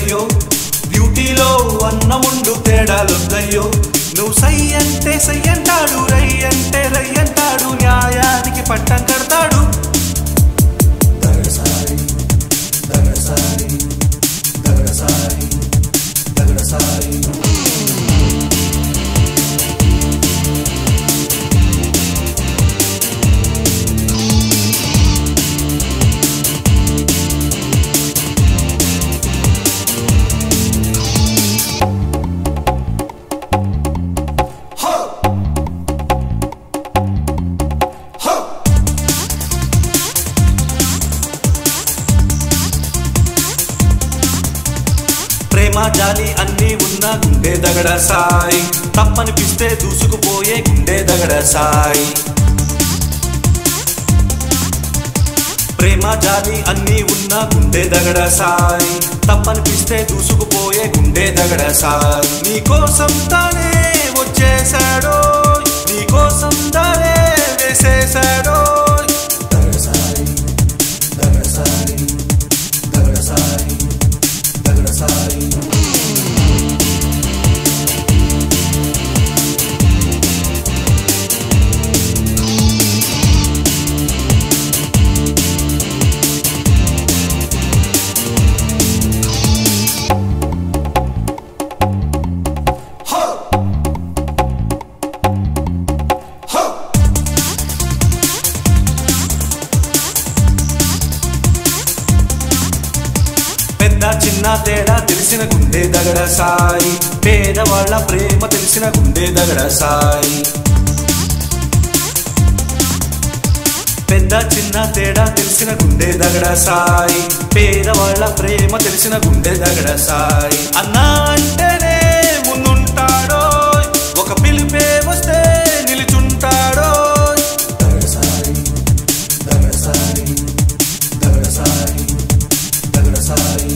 బతుకయ్యో బ్యూటీలో అన్నముండు తేడాలొద్దయ్యో నువ్వు సై అంటే సై అంటాడు రై అంటే రై అంటాడు న్యాయానికి పట్టం కడతాడు దగడసారి దగడసారి దగడసారి దగడసారి హో హో ప్రేమ జాలి అన్నీ ఉన్న గుండె దగడ సాయి తప్పనిపిస్తే దూసుకుపోయే గుండె దగడ సాయి ప్రేమ జాలి అన్నీ ఉన్న గుండె దగడ సాయి తప్పనిపిస్తే దూసుకుపోయే గుండె దగడ సాయి నీ కోసం తానే వచ్చేసాడో నీ కోసం తానే వేసేసాడో దగడసారి దగడసారి దగడసారి దగడసారి హో హో పెద్ద చిన్న తేడా తెలిసిన గుండె దగడ సాయి పేదవాళ్ళ ప్రేమ తెలిసిన గుండె దగడ సాయి పెద్ద చిన్న తేడా తెలిసిన గుండె దగడ సాయి పేదవాళ్ళ ప్రేమ తెలిసిన గుండె దగడ సాయి అన్నా అంటేనే ముందుంటాడో ఒక పిలిపే వస్తే నిలుచుంటాడో దగడసారి దగడసారి దగడసారి దగడసారి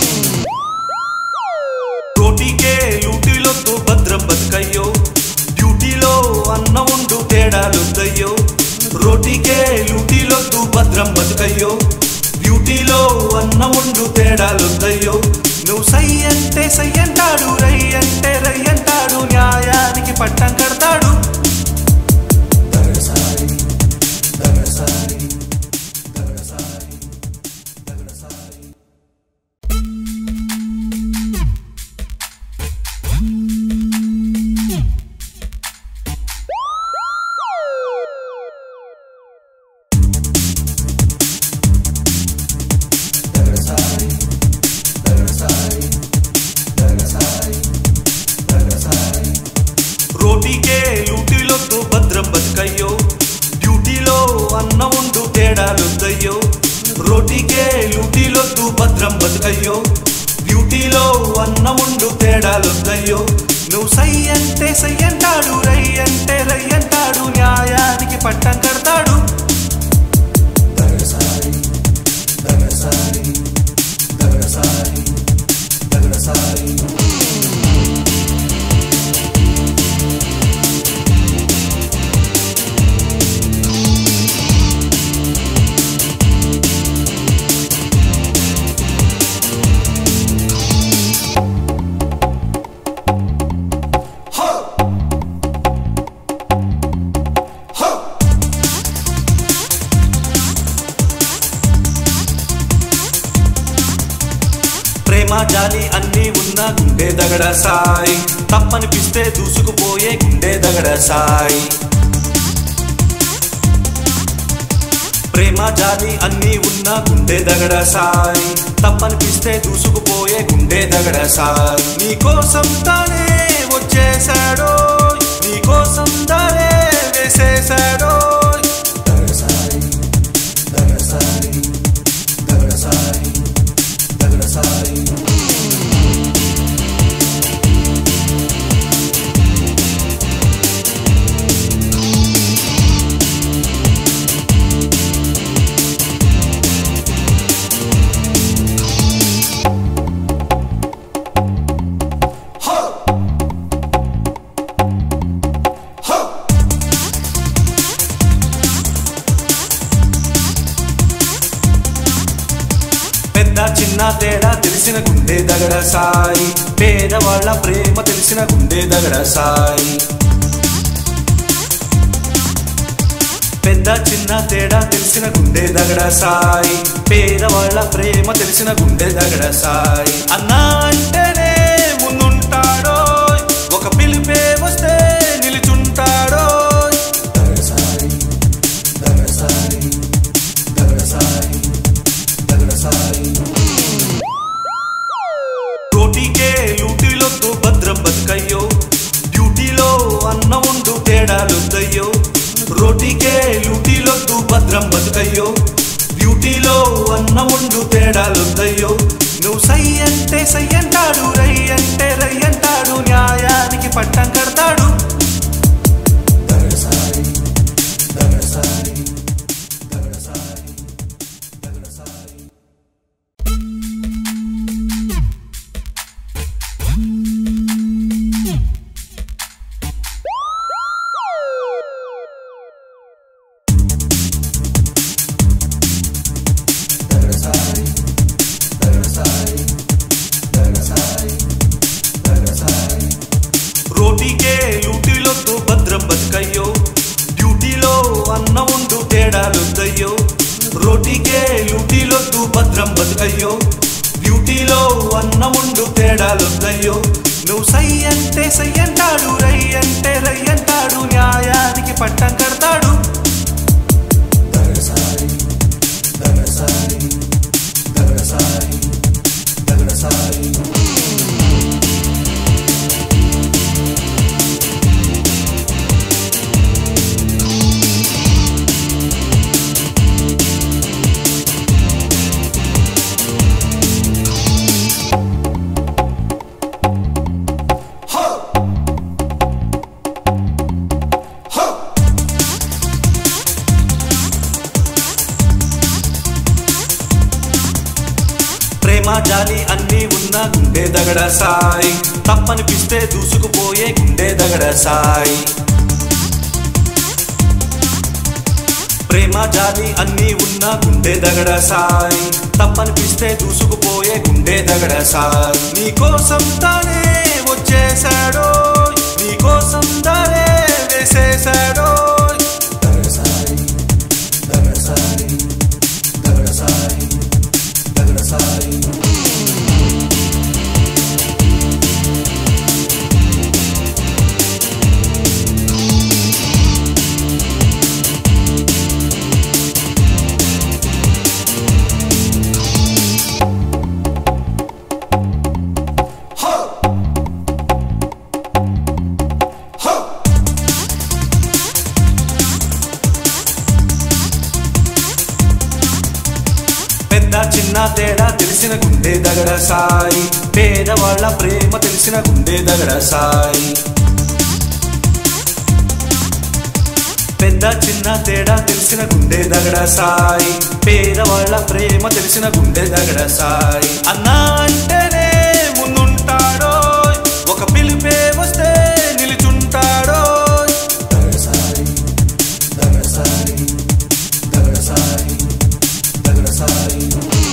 రోటీకే లూటీలొద్దు భద్రం బతుకయ్యో డ్యూటీలో అన్న ఉండు తేడాలొద్దయ్యో రోటీకే లూటీలొద్దు భద్రం బతుకయ్యో డ్యూటీలో అన్న ఉండు తేడాలొద్దయ్యో నువ్వు సై అంటే సై అంటాడు రై అంటే రై అంటాడు న్యాయానికి పట్టం కడతాడు దగడసారి దగడసారి దగడసారి దగడసారి దగడసారి దగడసారి దగడసారి దగడసారి రోటీకే లూటీలొద్దు భద్రం బతుకయ్యో డ్యూటీలో అన్న ఉండు తేడాలొద్దయ్యో రోటీకే లూటీలొద్దు భద్రం బతుకయ్యో డ్యూటీలో అన్న ఉండు తేడాలొద్దయ్యో నువ్వు సై అంటే సై అంటాడు రై అంటే రై అంటాడు న్యాయానికి పట్టం కడతాడు దగడసారి దగడసారి దగడసారి దగడసారి హో హో ప్రేమ జాలి అన్నీ ఉన్న గుండె దగడ సాయి తప్పనిపిస్తే దూసుకుపోయే గుండె దగడ సాయి ప్రేమ జాలి అన్నీ ఉన్న గుండె దగడ సాయి తప్పనిపిస్తే దూసుకుపోయే గుండె దగడ సాయి నీ కోసం తానే వచ్చేసాడో నీ కోసం తానే వేసేసాడో దగడసారి దగడసారి దగడసారి దగడసారి హో హో గుండె దగడ సాయి పేదవాళ్ళ ప్రేమ తెలిసిన గుండె దగడ సాయి పెద్ద చిన్న తేడా తెలిసిన గుండె దగడ సాయి పేదవాళ్ళ ప్రేమ తెలిసిన గుండె దగడ సాయి అన్నా అంటేనే ముందుంటాడో ఒక పిలిపే వస్తే నిలుచుంటాడో దగడ సాయి దగడ సాయి దగడ సాయి దగడ సాయి రోటీకే లూటీలొద్దు భద్రం బతుకయ్యో డ్యూటీలో అన్న ఉండు తేడాలొద్దయ్యో రోటీకే లూటీలొద్దు భద్రం బతుకయ్యో డ్యూటీలో అన్న ఉండు తేడాలొద్దయ్యో నువ్వు సై అంటే సై అంటాడు రై అంటే రై అంటాడు న్యాయానికి పట్టం కడతాడు దగడ సాయి దగడ సాయి దగడ సాయి దగడ సాయి రోటీకే లూటీలొద్దు భద్రం బతుకయ్యో డ్యూటీలో అన్న ఉండు తేడాలొద్దయ్యో రోటీకే లూటీలొద్దు భద్రం బతుకయ్యో డ్యూటీలో అన్న ఉండు తేడాలొద్దయ్యో నువ్వు సై అంటే సై అంటాడు రై అంటే రై అంటాడు న్యాయానికి పట్టం కడతాడు దగడ సాయి దగడ సాయి దగడ సాయి దగడ సాయి ప్రేమ జాలి అన్నీ ఉన్న గుండె దగడ సాయి తప్పనిపిస్తే దూసుకుపోయే గుండె దగడ సాయి ప్రేమ జాలి అన్నీ ఉన్న గుండె దగడ సాయి తప్పనిపిస్తే దూసుకుపోయే గుండె దగడ సాయి నీ కోసం తానే వచ్చేసాడో నీ కోసం తానే వేసేసాడో దగడ సాయి దగడ సాయి దగడ సాయి దగడ సాయి పెద్ద చిన్న తేడా తెలిసిన గుండె దగడ సాయి పేదవాళ్ళ ప్రేమ తెలిసిన గుండె దగడ సాయి పెద్ద చిన్న తేడా తెలిసిన గుండె దగడ సాయి పేదవాళ్ళ ప్రేమ తెలిసిన గుండె దగడ సాయి అన్నా అంటేనే ముందుంటాడో ఒక పిలిపే వస్తే నిలుచుంటాడో దగడ సాయి దగడ సాయి దగడ సాయి దగడ సాయి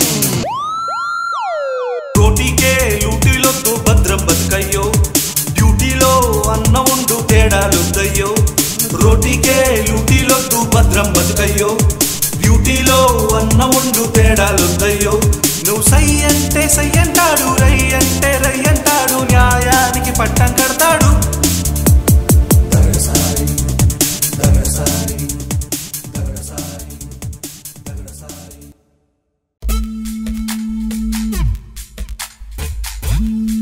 రోటీకే లూటీలొద్దు భద్రం బతుకయ్యో డ్యూటీలో అన్న ఉండు తేడాలొద్దయ్యో రోటీకే లూటీలొద్దు భద్రం బతుకయ్యో డ్యూటీలో అన్న ఉండు తేడాలొద్దయ్యో నువ్వు సై అంటే సై అంటాడు రై అంటే రై అంటాడు న్యాయానికి పట్టం కడతాడు దగడ సాయి దగడ సాయి దగడ సాయి దగడ సాయి